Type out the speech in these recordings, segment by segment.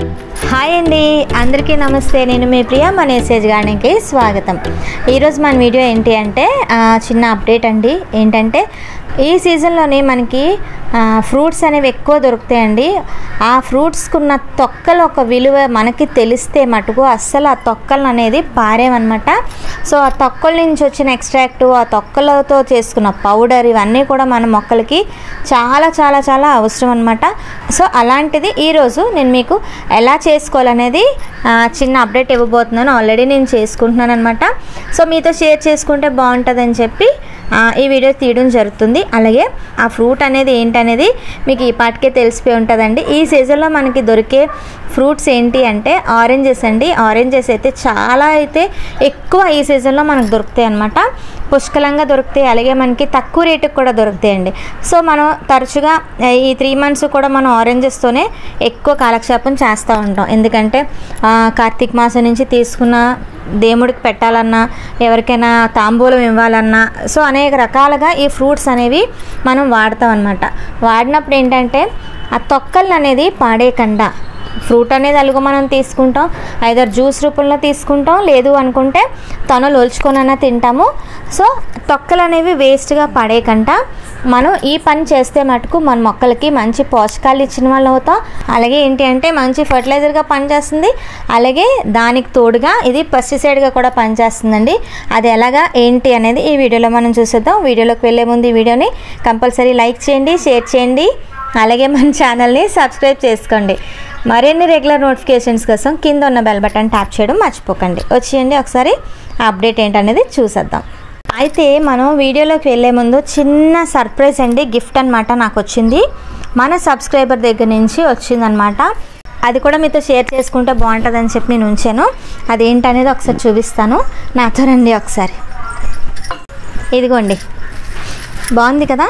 hi అండి అందరికీ నమస్తే నేను మీ ప్రియ మన మెసేజ్ గార్డెన్కి స్వాగతం ఈరోజు మన వీడియో ఏంటి అంటే ఆ, చిన్న అప్డేట్ అండి ఏంటంటే ఈ సీజన్లోనే మనకి ఫ్రూట్స్ అనేవి ఎక్కువ దొరుకుతాయండి ఆ ఫ్రూట్స్కున్న తొక్కలు ఒక విలువ మనకి తెలిస్తే మటుకు అస్సలు ఆ తొక్కలు అనేది పారేమన్నమాట సో ఆ తొక్కల నుంచి వచ్చిన ఎక్స్ట్రాక్ట్ ఆ తొక్కలతో చేసుకున్న పౌడర్ ఇవన్నీ కూడా మన మొక్కలకి చాలా చాలా చాలా అవసరం అనమాట సో అలాంటిది ఈరోజు నేను మీకు ఎలా చేసుకోవాలనేది ఆ, చిన్న అప్డేట్ ఇవ్వబోతున్నాను ఆల్రెడీ నేను చేసుకుంటున్నాను అనమాట సో మీతో షేర్ చేసుకుంటే బాగుంటుందని చెప్పి ఆ, ఈ వీడియో తీయడం జరుగుతుంది అలాగే ఆ ఫ్రూట్ అనేది ఏంటనేది మీకు ఈ పాటికే తెలిసిపోయి ఉంటుందండి ఈ సీజన్లో మనకి దొరికే ఫ్రూట్స్ ఏంటి అంటే ఆరెంజెస్ అండి ఆరెంజెస్ అయితే చాలా అయితే ఎక్కువ ఈ సీజన్లో మనకు దొరుకుతాయి అనమాట పుష్కలంగా దొరుకుతాయి అలాగే మనకి తక్కువ రేటుకి కూడా దొరుకుతాయండి సో మనం తరచుగా ఆ, ఈ త్రీ మంత్స్ కూడా మనం ఆరెంజెస్తోనే ఎక్కువ కాలక్షేపం చేస్తూ ఉంటాం ఎందుకంటే ఆ, కార్తీక మాసం నుంచి తీసుకున్న దేవుడికి పెట్టాలన్నా ఎవరికైనా తాంబూలం ఇవ్వాలన్నా సో అనేక రకాలుగా ఈ ఫ్రూట్స్ అనేవి మనం వాడతాం అనమాట వాడినప్పుడు ఏంటంటే ఆ తొక్కలు అనేది పాడేయకుండా ఫ్రూట్ అనేది అలుగు మనం తీసుకుంటాం ఐదర్ జ్యూస్ రూపంలో తీసుకుంటాం లేదు అనుకుంటే తొనలు ఒలుచుకొనైనా తింటాము సో తొక్కలు అనేవి వేస్ట్గా పడేయకుండా మనం ఈ పని చేస్తే మటుకు మన మొక్కలకి మంచి పోషకాలు ఇచ్చిన వాళ్ళు అవుతాం అలాగే ఏంటి అంటే మంచి ఫర్టిలైజర్గా పనిచేస్తుంది అలాగే దానికి తోడుగా ఇది పెస్టిసైడ్గా కూడా పనిచేస్తుందండి అది ఎలాగా ఏంటి అనేది ఈ వీడియోలో మనం చూసేద్దాం వీడియోలోకి వెళ్ళే ముందు ఈ వీడియోని కంపల్సరీ లైక్ చేయండి షేర్ చేయండి అలాగే మన ఛానల్ని సబ్స్క్రైబ్ చేసుకోండి మరిన్ని రెగ్యులర్ నోటిఫికేషన్స్ కోసం కింద ఉన్న బెల్ బటన్ ట్యాప్ చేయడం మర్చిపోకండి వచ్చేయండి ఒకసారి ఆ అప్డేట్ ఏంటనేది చూసేద్దాం అయితే మనం వీడియోలోకి వెళ్ళే ముందు చిన్న సర్ప్రైజ్ అండి గిఫ్ట్ అనమాట నాకు వచ్చింది మన సబ్స్క్రైబర్ దగ్గర నుంచి వచ్చిందనమాట అది కూడా మీతో షేర్ చేసుకుంటే బాగుంటుందని చెప్పి నేను ఉంచాను అదేంటనేది ఒకసారి చూపిస్తాను నాతో రండి ఒకసారి ఇదిగోండి బాగుంది కదా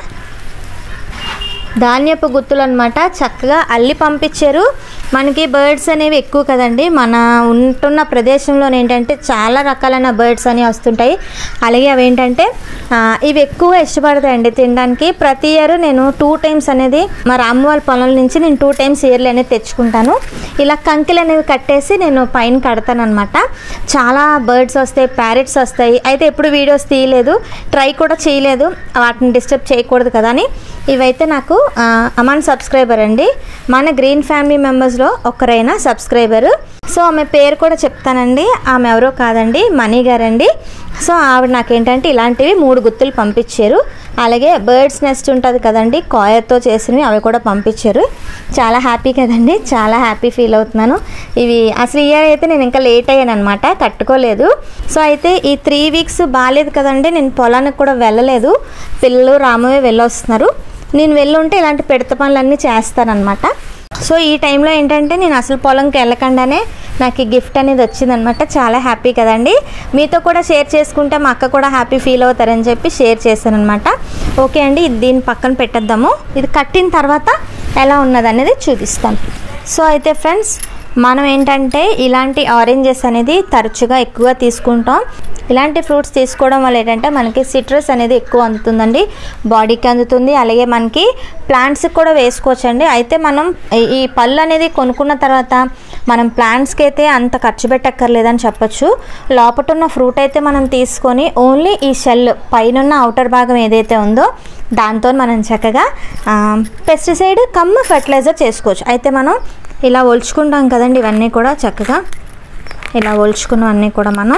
ధాన్యపు గుత్తులు అనమాట చక్కగా అల్లి పంపించారు మనకి బర్డ్స్ అనేవి ఎక్కువ కదండి మన ఉంటున్న ప్రదేశంలో ఏంటంటే చాలా రకాలైన బర్డ్స్ అనేవి వస్తుంటాయి అలాగే అవి ఏంటంటే ఆ, ఇవి ఎక్కువ ఇష్టపడతాయండి తినడానికి ప్రతి ఇయర్ నేను టూ టైమ్స్ అనేది మా రాము వాళ్ళ పొలం నుంచి నేను టూ టైమ్స్ ఇయర్లీ అనేది తెచ్చుకుంటాను ఇలా కంకిలు అనేవి కట్టేసి నేను పైన కడతాను అనమాట చాలా బర్డ్స్ వస్తాయి ప్యారెట్స్ వస్తాయి అయితే ఎప్పుడు వీడియోస్ తీయలేదు ట్రై కూడా చేయలేదు వాటిని డిస్టర్బ్ చేయకూడదు కదా అని ఇవైతే నాకు ఆ, అమాన్ సబ్స్క్రైబర్ అండి మన గ్రీన్ ఫ్యామిలీ మెంబర్స్లో ఒకరైన సబ్స్క్రైబరు సో ఆమె పేరు కూడా చెప్తానండి ఆమె ఎవరో కాదండి మనీ గారండి సో ఆవిడ నాకేంటంటే ఇలాంటివి మూడు గుత్తులు పంపించారు అలాగే బర్డ్స్ నెస్ట్ ఉంటుంది కదండి కాయర్తో చేసినవి అవి కూడా పంపించారు చాలా హ్యాపీ కదండి చాలా హ్యాపీ ఫీల్ అవుతున్నాను ఇవి అసలు ఇయర్ అయితే నేను ఇంకా లేట్ అయ్యాను అనమాట కట్టుకోలేదు సో అయితే ఈ త్రీ వీక్స్ బాగాలేదు కదండి నేను పొలానికి కూడా వెళ్ళలేదు పిల్లలు రామవే వెళ్ళొస్తున్నారు నేను వెళ్ళుంటే ఇలాంటి పెడత పనులన్నీ చేస్తానన్నమాట సో ఈ టైంలో ఏంటంటే నేను అసలు పొలంకి వెళ్ళకుండానే నాకు ఈ గిఫ్ట్ అనేది వచ్చిందనమాట చాలా హ్యాపీ కదండి మీతో కూడా షేర్ చేసుకుంటే మా అక్క కూడా హ్యాపీ ఫీల్ అవుతారని చెప్పి షేర్ చేశాను అనమాట ఓకే అండి ఇది దీన్ని పక్కన పెట్టేద్దాము ఇది కట్టిన తర్వాత ఎలా ఉన్నది అనేది చూపిస్తాను సో అయితే ఫ్రెండ్స్ మనం ఏంటంటే ఇలాంటి ఆరెంజెస్ అనేది తరచుగా ఎక్కువ తీసుకుంటాం ఇలాంటి ఫ్రూట్స్ తీసుకోవడం వల్ల ఏంటంటే మనకి సిట్రస్ అనేది ఎక్కువ అందుతుందండి బాడీకి అందుతుంది అలాగే మనకి ప్లాంట్స్కి కూడా వేసుకోవచ్చండి అయితే మనం ఈ- ఈ పళ్ళు అనేది కొనుక్కున్న తర్వాత మనం ప్లాంట్స్కి అయితే అంత ఖర్చు పెట్టక్కర్లేదని చెప్పొచ్చు లోపట ఉన్న ఫ్రూట్ అయితే మనం తీసుకొని ఓన్లీ ఈ షెల్ పైన అవుటర్ భాగం ఏదైతే ఉందో దాంతో మనం చక్కగా పెస్టిసైడ్ కమ్ ఫర్టిలైజర్ చేసుకోవచ్చు అయితే మనం ఇలా ఒలుచుకుంటాం కదండి ఇవన్నీ కూడా చక్కగా ఇలా ఒలుచుకున్నవన్నీ కూడా మనం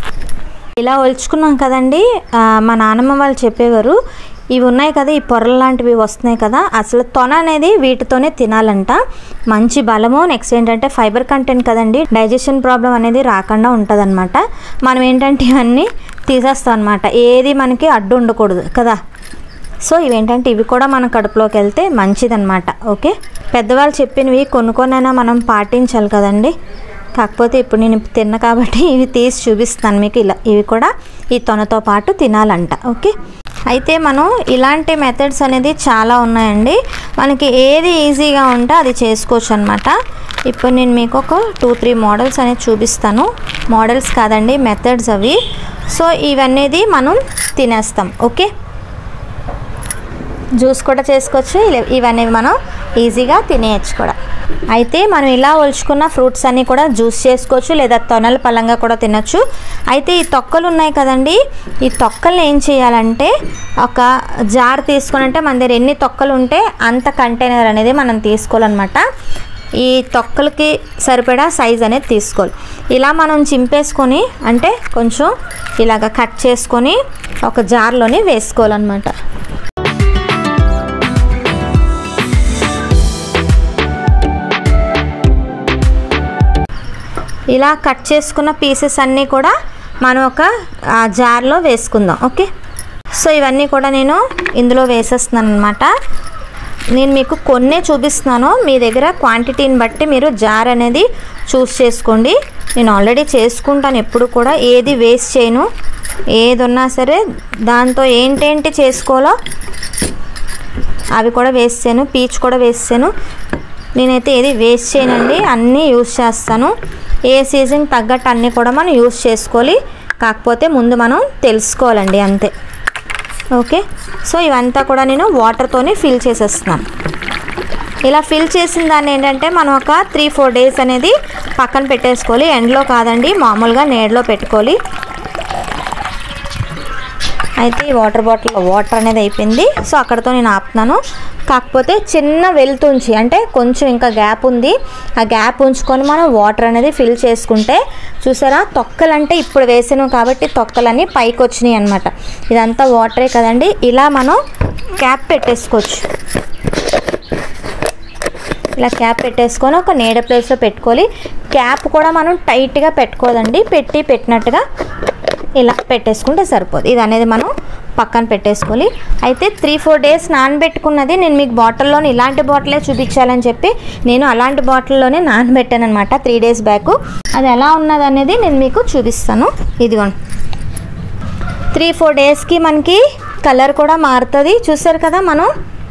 ఇలా ఒలుచుకున్నాం కదండి ఆ, మా నాన్నమ్మ వాళ్ళు చెప్పేవారు ఇవి ఉన్నాయి కదా ఈ పొరలు లాంటివి వస్తున్నాయి కదా అసలు తొన అనేది వీటితోనే తినాలంట మంచి బలము నెక్స్ట్ ఏంటంటే ఫైబర్ కంటెంట్ కదండి డైజెషన్ ప్రాబ్లం అనేది రాకుండా ఉంటుందన్నమాట మనం ఏంటంటే ఇవన్నీ తీసేస్తాం అనమాట ఏది మనకి అడ్డు ఉండకూడదు కదా సో ఇవేంటంటే ఇవి కూడా మన కడుపులోకి వెళ్తే మంచిదన్నమాట ఓకే పెద్దవాళ్ళు చెప్పినవి కొనుక్కొనైనా మనం పాటించాలి కదండి కాకపోతే ఇప్పుడు నేను తిన్న కాబట్టి ఇవి తీసి చూపిస్తాను మీకు ఇలా ఇవి కూడా ఈ తొనతో పాటు తినాలంట ఓకే అయితే మనం ఇలాంటి మెథడ్స్ అనేది చాలా ఉన్నాయండి మనకి ఏది ఈజీగా ఉంటే అది చేసుకోవచ్చు అనమాట ఇప్పుడు నేను మీకు ఒక టూ త్రీ మోడల్స్ అనేది చూపిస్తాను మోడల్స్ కాదండి మెథడ్స్ అవి సో ఇవన్నీ మనం తినేస్తాం ఓకే జ్యూస్ కూడా చేసుకోవచ్చు ఇలా- ఇవన్నీ మనం ఈజీగా తినేయచ్చు కూడా అయితే మనం ఇలా ఒలుచుకున్న ఫ్రూట్స్ అన్నీ కూడా జ్యూస్ చేసుకోవచ్చు లేదా తొనల పళ్ళంగా కూడా తినచ్చు అయితే ఈ తొక్కలు ఉన్నాయి కదండి ఈ తొక్కల్ని ఏం చేయాలంటే ఒక జార్ తీసుకుని అంటే మన దగ్గర ఎన్ని తొక్కలు ఉంటే అంత కంటైనర్ అనేది మనం తీసుకోవాలన్నమాట ఈ తొక్కలకి సరిపడా సైజ్ అనేది తీసుకోవాలి ఇలా మనం చింపేసుకొని అంటే కొంచెం ఇలాగ కట్ చేసుకొని ఒక జార్లోని వేసుకోవాలన్నమాట ఇలా కట్ చేసుకున్న పీసెస్ అన్నీ కూడా మనం ఒక ఆ, జార్లో వేసుకుందాం ఓకే సో ఇవన్నీ కూడా నేను ఇందులో వేసేస్తున్నాను అనమాట నేను మీకు కొన్నే చూపిస్తున్నాను మీ దగ్గర క్వాంటిటీని బట్టి మీరు జార్ అనేది చూస్ చేసుకోండి నేను ఆల్రెడీ చేసుకుంటాను ఎప్పుడు కూడా ఏది వేస్ట్ చేయను ఏది ఉన్నా సరే దాంతో ఏంటేంటి చేసుకోవాలో అవి కూడా వేసాను పీచ్ కూడా వేసాను నేనైతే ఏది వేస్ట్ చేయనండి అన్నీ యూస్ చేస్తాను ఏ సీజన్ తగ్గట్టు అన్నీ కూడా మనం యూస్ చేసుకోవాలి కాకపోతే ముందు మనం తెలుసుకోవాలండి అంతే ఓకే సో ఇవంతా కూడా నేను వాటర్తోనే ఫిల్ చేసేస్తున్నాను ఇలా ఫిల్ చేసిన దాన్ని ఏంటంటే మనం ఒక త్రీ ఫోర్ డేస్ అనేది పక్కన పెట్టేసుకోవాలి ఎండలో కాదండి మామూలుగా నీడలో పెట్టుకోవాలి అయితే ఈ వాటర్ బాటిల్ వాటర్ అనేది అయిపోయింది సో అక్కడతో నేను ఆపుతున్నాను కాకపోతే చిన్న వెలుతుంచి అంటే కొంచెం ఇంకా గ్యాప్ ఉంది ఆ గ్యాప్ ఉంచుకొని మనం వాటర్ అనేది ఫిల్ చేసుకుంటే చూసారా తొక్కలు అంటే ఇప్పుడు వేసాను కాబట్టి తొక్కలన్నీ పైకి వచ్చినాయి అనమాట ఇదంతా వాటరే కదండి ఇలా మనం క్యాప్ పెట్టేసుకోవచ్చు ఇలా క్యాప్ పెట్టేసుకొని ఒక నీడ ప్లేస్లో పెట్టుకోవాలి క్యాప్ కూడా మనం టైట్గా పెట్టుకోదండి పెట్టి పెట్టినట్టుగా ఇలా పెట్టేసుకుంటే సరిపోదు ఇది అనేది మనం పక్కన పెట్టేసుకోవాలి అయితే త్రీ ఫోర్ డేస్ నానబెట్టుకున్నది నేను మీకు బాటిల్లోని ఇలాంటి బాటిలే చూపించాలని చెప్పి నేను అలాంటి బాటిల్లోనే నానబెట్టాను అనమాట త్రీ డేస్ బ్యాక్ అది ఎలా ఉన్నది అనేది నేను మీకు చూపిస్తాను ఇదిగోండి త్రీ ఫోర్ డేస్కి మనకి కలర్ కూడా మారుతుంది చూసారు కదా మనం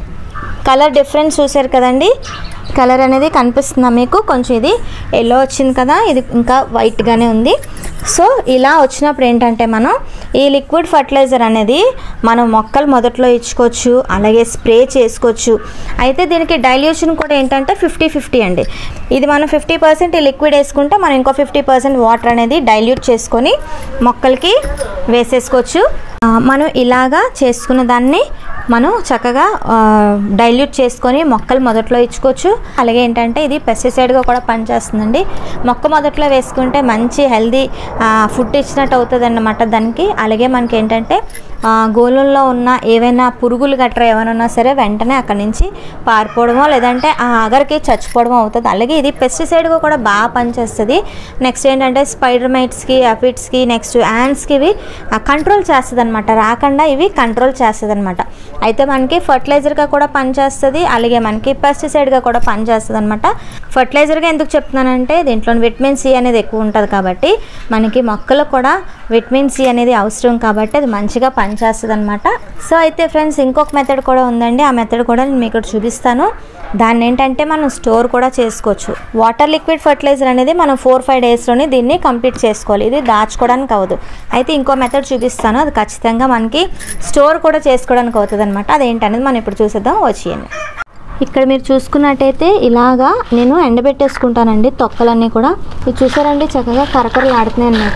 కలర్ డిఫరెన్స్ చూసారు కదండి కలర్ అనేది కనిపిస్తుందా మీకు కొంచెం ఇది ఎల్లో వచ్చింది కదా ఇది ఇంకా వైట్గానే ఉంది సో ఇలా వచ్చినప్పుడు ఏంటంటే మనం ఈ లిక్విడ్ ఫర్టిలైజర్ అనేది మనం మొక్కలు మొదట్లో ఇచ్చుకోవచ్చు అలాగే స్ప్రే చేసుకోవచ్చు అయితే దీనికి డైల్యూషన్ కూడా ఏంటంటే ఫిఫ్టీ ఫిఫ్టీ అండి ఇది మనం ఫిఫ్టీ పర్సెంట్ ఈ లిక్విడ్ వేసుకుంటే మనం ఇంకో ఫిఫ్టీ పర్సెంట్ వాటర్ అనేది డైల్యూట్ చేసుకొని మొక్కలకి వేసేసుకోవచ్చు ఆ, మనం ఇలాగా చేసుకున్న దాన్ని మనం చక్కగా డైల్యూట్ చేసుకొని మొక్కలు మొదట్లో ఇచ్చుకోవచ్చు అలాగే ఏంటంటే ఇది పెస్టిసైడ్గా కూడా పనిచేస్తుందండి మొక్క మొదట్లో వేసుకుంటే మంచి హెల్దీ ఫుడ్ ఇచ్చినట్టు అవుతుంది అన్నమాట దానికి అలాగే మనకి ఏంటంటే ఆ, గోళంలో ఉన్న ఏవైనా పురుగులు గట్రా ఏమైనా ఉన్నా సరే వెంటనే అక్కడి నుంచి పారిపోవడమో లేదంటే ఆ ఆగరికి చచ్చిపోవడమో అవుతుంది అలాగే ఇది పెస్టిసైడ్గా కూడా బాగా పనిచేస్తుంది నెక్స్ట్ ఏంటంటే స్పైడర్ మైట్స్కి అఫిడ్స్కి నెక్స్ట్ యాండ్స్కి ఇవి కంట్రోల్ చేస్తుంది అనమాట రాకుండా ఇవి కంట్రోల్ చేస్తుంది అనమాట అయితే మనకి ఫర్టిలైజర్గా కూడా పనిచేస్తుంది అలాగే మనకి పెస్టిసైడ్గా కూడా పనిచేస్తుంది అనమాట ఫర్టిలైజర్గా ఎందుకు చెప్తున్నానంటే దీంట్లో విటమిన్ సి అనేది ఎక్కువ ఉంటుంది కాబట్టి మనకి మొక్కలకు కూడా విటమిన్ సి అనేది అవసరం కాబట్టి అది మంచిగా పనిచేస్తుంది అనమాట సో అయితే ఫ్రెండ్స్ ఇంకొక మెథడ్ కూడా ఉందండి ఆ మెథడ్ కూడా నేను మీకు చూపిస్తాను దాన్ని ఏంటంటే మనం స్టోర్ కూడా చేసుకోవచ్చు వాటర్ లిక్విడ్ ఫర్టిలైజర్ అనేది మనం ఫోర్ ఫైవ్ డేస్లోనే దీన్ని కంప్లీట్ చేసుకోవాలి ఇది దాచుకోవడానికి అవ్వదు అయితే ఇంకో మెథడ్ చూపిస్తాను అది ఖచ్చితంగా మనకి స్టోర్ కూడా చేసుకోవడానికి అవుతుంది అనమాట అదేంటనేది మనం ఇప్పుడు చూసేద్దాం వచ్చేయండి ఇక్కడ మీరు చూసుకున్నట్టయితే ఇలాగా నేను ఎండబెట్టేసుకుంటానండి తొక్కలన్నీ కూడా ఇది చూసారండి చక్కగా కరకరలు ఆడుతున్నాయి అనమాట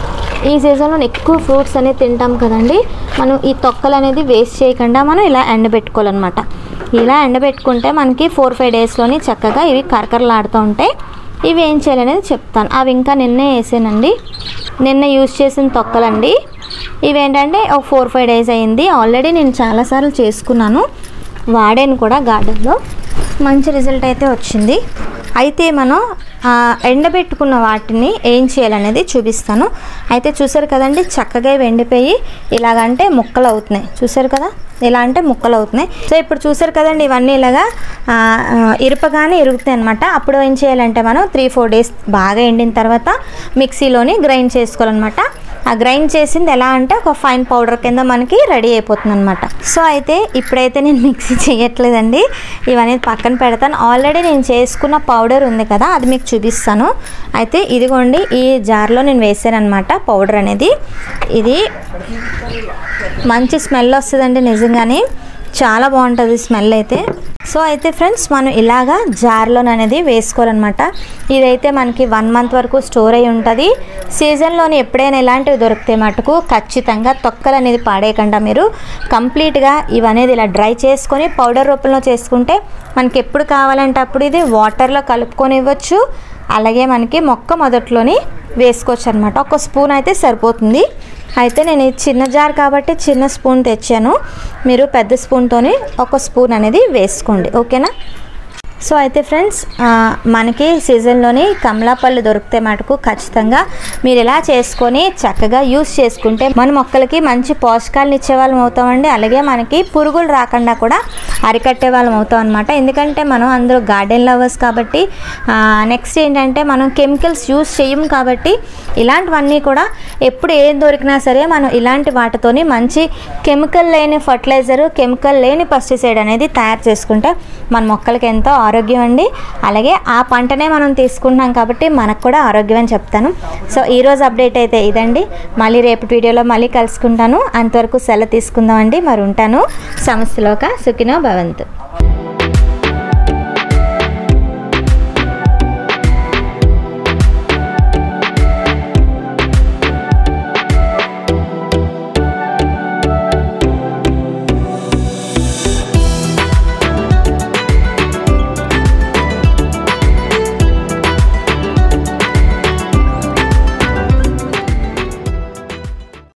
ఈ సీజన్లో ఎక్కువ ఫ్రూట్స్ అనేది తింటాం కదండి మనం ఈ తొక్కలు అనేది వేస్ట్ చేయకుండా మనం ఇలా ఎండబెట్టుకోవాలన్నమాట ఇలా ఎండబెట్టుకుంటే మనకి ఫోర్ ఫైవ్ డేస్లోని చక్కగా ఇవి కరకరలాడుతూ ఉంటాయి ఇవి ఏం చేయాలనేది చెప్తాను అవి ఇంకా నిన్నే వేసానండి నిన్న యూజ్ చేసిన తొక్కలండి ఇవేంటంటే ఒక ఫోర్ ఫైవ్ డేస్ అయింది ఆల్రెడీ నేను చాలాసార్లు చేసుకున్నాను వాడాను కూడా గార్డెన్లో మంచి రిజల్ట్ అయితే వచ్చింది అయితే మనం ఆ, ఎండబెట్టుకున్న వాటిని ఏం చేయాలనేది చూపిస్తాను అయితే చూసారు కదండి చక్కగా ఇవి ఎండిపోయి ఇలాగంటే ముక్కలు అవుతున్నాయి చూసారు కదా ఇలా అంటే ముక్కలు అవుతున్నాయి సో ఇప్పుడు చూసారు కదండి ఇవన్నీ ఇలాగా ఆ, ఆ, ఇరుపగానే ఇరుగుతాయి అనమాట అప్పుడు ఏం చేయాలంటే మనం త్రీ ఫోర్ డేస్ బాగా ఎండిన తర్వాత మిక్సీలోని గ్రైండ్ చేసుకోవాలన్నమాట ఆ గ్రైండ్ చేసింది ఎలా అంటే ఒక ఫైన్ పౌడర్ కింద మనకి రెడీ అయిపోతుంది అనమాట సో అయితే ఇప్పుడైతే నేను మిక్సీ చేయట్లేదండి ఇవన్నీ పక్కన పెడతాను ఆల్రెడీ నేను చేసుకున్న పౌడర్ ఉంది కదా అది మీకు చూపిస్తాను అయితే ఇదిగోండి ఈ జార్లో నేను వేసాను అనమాట పౌడర్ అనేది ఇది మంచి స్మెల్ వస్తుందండి నిజంగానే చాలా బాగుంటుంది స్మెల్ అయితే సో అయితే ఫ్రెండ్స్ మనం ఇలాగా జార్లో అనేది వేసుకోవాలన్నమాట ఇదైతే మనకి వన్ మంత్ వరకు స్టోర్ అయి ఉంటుంది సీజన్లోని ఎప్పుడైనా ఇలాంటివి దొరికితే మటుకు ఖచ్చితంగా తొక్కలు అనేది పాడేయకుండా మీరు కంప్లీట్గా ఇవనేది ఇలా డ్రై చేసుకొని పౌడర్ రూపంలో చేసుకుంటే మనకి ఎప్పుడు కావాలంటే అప్పుడు ఇది వాటర్లో కలుపుకొని ఇవ్వచ్చు అలాగే మనకి మొక్క మొదట్లోని వేసుకోవచ్చు అనమాట ఒక స్పూన్ అయితే సరిపోతుంది అయితే నేను ఇది చిన్న జార్ కాబట్టి చిన్న స్పూన్ తెచ్చాను మీరు పెద్ద స్పూన్తోని ఒక స్పూన్ అనేది వేసుకోండి ఓకేనా సో అయితే ఫ్రెండ్స్ ఆ, మనకి సీజన్లోని కమలా పళ్ళు దొరికితే మటుకు ఖచ్చితంగా మీరు ఇలా చేసుకొని చక్కగా యూస్ చేసుకుంటే మన మొక్కలకి మంచి పోషకాలను ఇచ్చే వాళ్ళం అవుతామండి అలాగే మనకి పురుగులు రాకుండా కూడా అరికట్టే వాళ్ళం అవుతాం అనమాట ఎందుకంటే మనం అందరూ గార్డెన్ లవర్స్ కాబట్టి నెక్స్ట్ ఏంటంటే మనం కెమికల్స్ యూస్ చేయం కాబట్టి ఇలాంటివన్నీ కూడా ఎప్పుడు ఏం దొరికినా సరే మనం ఇలాంటి వాటితోని మంచి కెమికల్ లేని ఫర్టిలైజర్ కెమికల్ లేని పెస్టిసైడ్ అనేది తయారు చేసుకుంటే మన మొక్కలకి ఎంతో ఆరోగ్యం అండి అలాగే ఆ పంటనే మనం తీసుకుంటున్నాం కాబట్టి మనకు కూడా ఆరోగ్యం అని చెప్తాను సో ఈరోజు అప్డేట్ అయితే ఇదండి మళ్ళీ రేపు వీడియోలో మళ్ళీ కలుసుకుంటాను అంతవరకు సెలవు తీసుకుందామండి మరి ఉంటాను సమస్యలోక సుఖినో భవంతు